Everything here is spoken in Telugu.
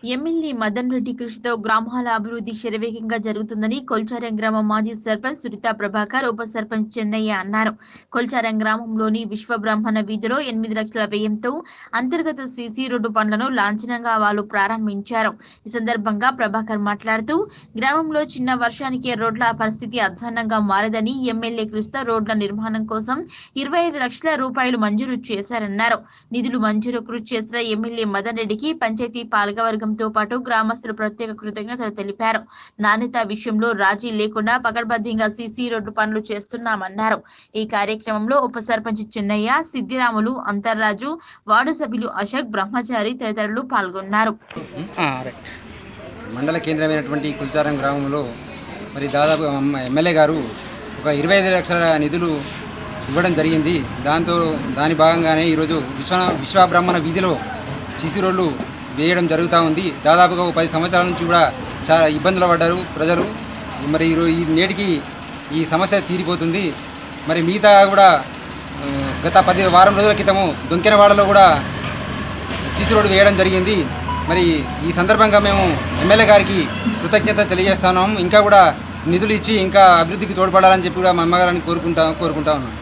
ఎమ్మెల్యే మదన్ రెడ్డి కృషితో గ్రామాల అభివృద్ధి శరవేగంగా జరుగుతుందని కొల్చారం గ్రామం మాజీ సర్పంచ్ సునీత ప్రభాకర్ ఉప సర్పంచ్ చెన్నయ్య అన్నారు కొల్చారం గ్రామంలోని విశ్వబ్రహ్మణ వీధిలో ఎనిమిది లక్షల వ్యయంతో అంతర్గత సీసీ రోడ్డు పనులను లాంఛనంగా వాళ్ళు ప్రారంభించారు ఈ సందర్భంగా ప్రభాకర్ మాట్లాడుతూ గ్రామంలో చిన్న వర్షానికే రోడ్ల పరిస్థితి అధ్వాన్నంగా మారదని ఎమ్మెల్యే కృషితో రోడ్ల నిర్మాణం కోసం ఇరవై ఐదు లక్షల రూపాయలు మంజూరు చేశారన్నారు నిధులు మంజూరు కృషి చేసిన ఎమ్మెల్యే మదన్ రెడ్డికి పంచాయతీ పాలకవర్గంతో పాటు గ్రామస్తులు ప్రత్యేక కృతజ్ఞతలు తెలిపారు నాణ్యత విషయంలో రాజీ లేకుండా పకడ్బందీగా సీసీ రోడ్డు పనులు చేస్తున్నామన్నారు ఈ కార్యక్రమంలో ఉప సర్పంచ్ చెన్నయ్య సిద్దిరాములు అంతర్రాజు వార్డు సభ్యులు అశోక్ బ్రహ్మచారి తదితరులు పాల్గొన్నారు మండల కేంద్రమైనటువంటి కుల్చారం గ్రామంలో మరి దాదాపు అమ్మ- ఎమ్మెల్యే గారు ఒక ఇరవై ఐదు లక్షల నిధులు ఇవ్వడం జరిగింది దాంతో దాని భాగంగానే ఈరోజు విశ్వ విశ్వబ్రహ్మణ వీధిలో సిసి రోడ్లు వేయడం జరుగుతూ ఉంది దాదాపుగా ఒక పది సంవత్సరాల నుంచి కూడా చాలా ఇబ్బందులు పడ్డారు ప్రజలు మరి ఈరోజు ఈ నేటికి ఈ సమస్య తీరిపోతుంది మరి మిగతా కూడా ఆ, గత పది వారం రోజుల క్రితము దొంకెనవాడలో కూడా సీసీ రోడ్డు వేయడం జరిగింది మరి ఈ సందర్భంగా మేము ఎమ్మెల్యే గారికి కృతజ్ఞత తెలియజేస్తున్నాము ఇంకా కూడా నిధులు ఇచ్చి ఇంకా అభివృద్ధికి తోడ్పడాలని చెప్పి కూడా మా అమ్మగారిని కోరుకుంటా కోరుకుంటా ఉన్నాం